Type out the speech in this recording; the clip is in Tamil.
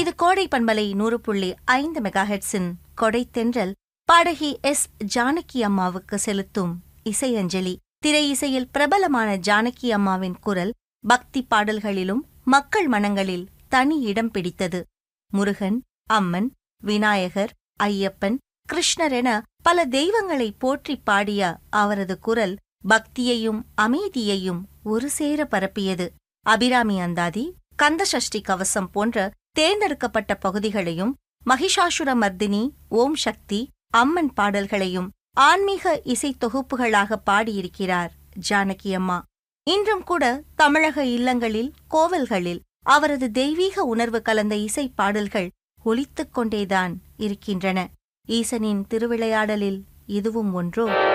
இது கோடை பண்பலை நூறு புள்ளி ஐந்து மெகாஹெட்ஸின் கொடை தென்றல் பாடகி எஸ் ஜானகி அம்மாவுக்கு செலுத்தும் இசையஞ்சலி திரை இசையில் பிரபலமான ஜானகி அம்மாவின் குரல் பக்தி பாடல்களிலும் மக்கள் மனங்களில் தனி இடம் பிடித்தது முருகன் அம்மன் விநாயகர் ஐயப்பன் கிருஷ்ணர் என பல தெய்வங்களை போற்றி பாடிய அவரது குரல் பக்தியையும் அமைதியையும் ஒரு சேர பரப்பியது அபிராமி அந்தாதி கந்தசஷ்டி கவசம் போன்ற தேர்ந்தெடுக்கப்பட்ட பகுதிகளையும் மகிஷாசுர மர்தினி ஓம் சக்தி அம்மன் பாடல்களையும் ஆன்மீக இசை தொகுப்புகளாக பாடியிருக்கிறார் ஜானகி அம்மா இன்றும் கூட தமிழக இல்லங்களில் கோவில்களில் அவரது தெய்வீக உணர்வு கலந்த இசை பாடல்கள் ஒலித்துக் கொண்டேதான் இருக்கின்றன ஈசனின் திருவிளையாடலில் இதுவும் ஒன்றோ